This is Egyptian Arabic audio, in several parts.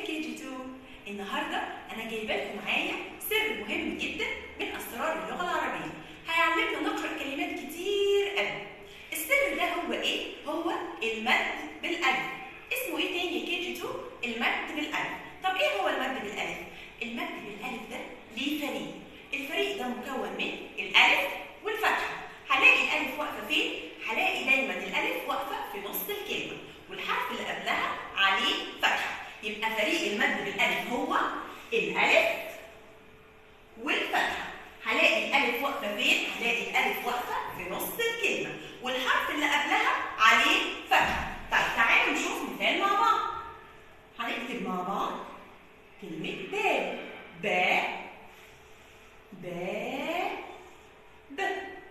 كي جي 2 النهارده انا جايبه لكم معايا سر مهم جدا من اسرار اللغه العربيه هيعلمنا نقرا كلمات كتير قوي السر ده هو ايه هو المد بالالف اسمه ايه تاني يا كي جي 2 المد بالالف طب ايه هو المد بالالف المد بالالف ده ليه فريق الفريق ده مكون من الالف والفتحه هلاقي الالف واقفه فين هلاقي دايما الالف واقفه في نص الكلمه والحرف اللي قبلها عليه فتحه يبقى فريق المد بالالف هو الالف والفتحه هلاقي الالف واقفه فين هلاقي الالف واقفه في نص الكلمه والحرف اللي قبلها عليه فتحه طيب تعالوا نشوف مثال مع بعض هنكتب مع بعض كلمه باب باء باء ب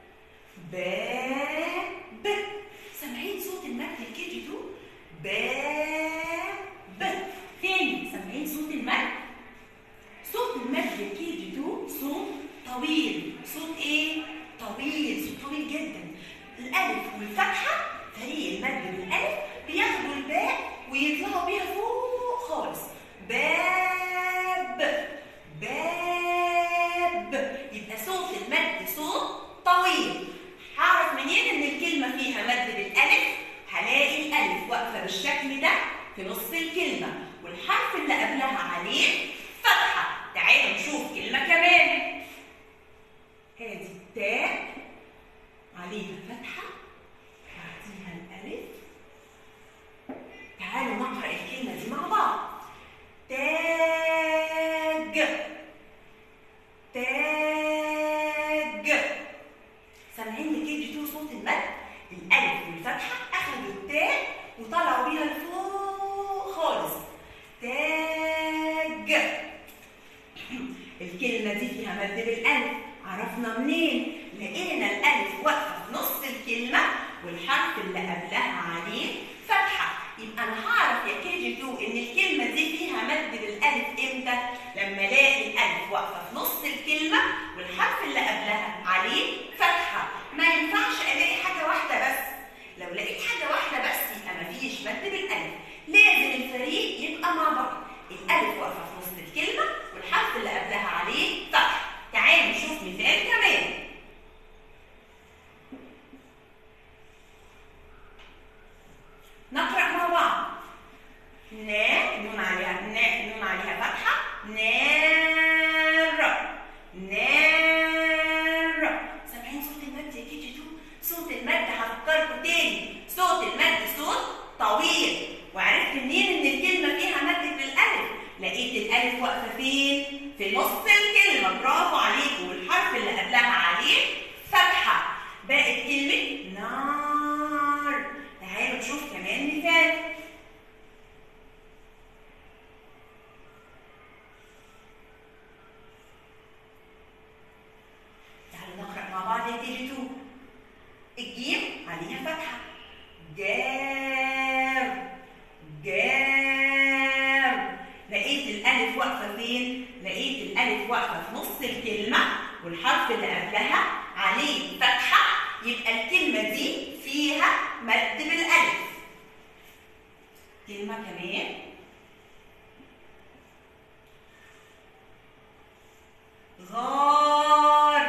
باب سامعين صوت المد الكي جي 2 باب تاني سامعين صوت المد صوت المد الكي جي 2 صوت طويل صوت ايه طويل صوت طويل جدا الالف والفتحه فريق المد بالالف بياخدوا الباء ويطلعوا بيها فوق خالص باب باب يبقى صوت المد صوت طويل هعرف منين ان الكلمه فيها مد بالالف هلاقي الالف واقفه بالشكل ده في نص الكلمه والحرف اللي قبلها عليه فتحه تعالوا نشوف كلمه كمان هذه التاء عليها فتحه بعديها الالف تعالوا نقرا الكلمه دي مع بعض تاج تاج سامعين لكي جي 2 صوت المد الالف والفتحه اخدوا التاء وطلعوا بيها لفوق خالص تاج الكلمه دي فيها مد بالالف عرفنا منين لقينا الالف واقفه في نص الكلمه والحرف اللي قبلها عليه فتحه يبقى انا هعرف يا كي جي 2 ان الكلمه دي فيها مد بالالف امتى لما الاقي الالف واقفه في نص الكلمه والحرف اللي قبلها عليه فتحه ما ينفعش الاقي حاجه واحده بس لو لقيت حاجه واحده بس يبقى مفيش مد بالالف لازم الفريق يبقى مع بعض الالف واقفه في نص الكلمه والحرف اللي قبلها عليه فتحه تعالوا نشوف مثال كمان نقرا مع بعض نا نون عليها نا نون عليها فتحه نار نار سامعين صوت المد يا كي جي 2 صوت المد هفكركم تاني صوت المد صوت طويل وعرفت منين ان الكلمه فيها مد بالالف لقيت الالف واقفه فين في نص الكلمه برافو عليكم والحرف اللي قبلها عليه فتحه بقت كلمه نار تعالوا نشوف كمان مثال تعالوا نقرا مع بعض يا كي جي 2 الجيم عليها فتحه جار جار لقيت الالف واقفه فين لقيت الالف واقفه في نص الكلمه والحرف اللي قبلها عليه فتحه يبقى الكلمه دي فيها مد بالالف كلمه كمان غار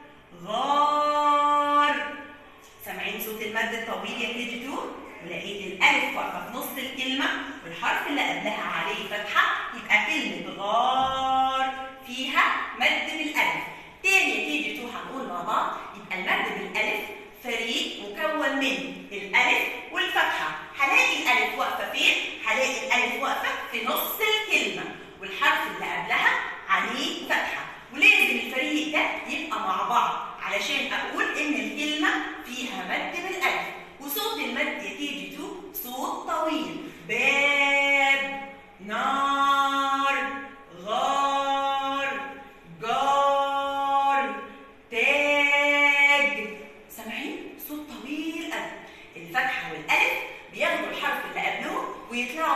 غار سامعين صوت المد الطويل يا كي جي 2 ولقيت الالف واقفه في نص الكلمه والحرف اللي قبلها عليه فتحه يبقى كلمه غار فيها مد بالالف تاني يا كي جي 2 هنقول مع بعض يبقى المد بالالف فريق مكون من الالف والفتحه هلاقي الالف واقفه فين هلاقي الالف واقفه في نص الكلمه والحرف اللي قبلها عليه فتحه ولازم الفريق ده يبقى مع بعض علشان اقول ان الكلمه فيها مد بالالف وصوت المد يا كي جي 2 صوت طويل باب نار غار جار تاج سامعين صوت طويل قوي الفتحه والالف بياخدوا الحرف اللي قبلهم ويطلعوا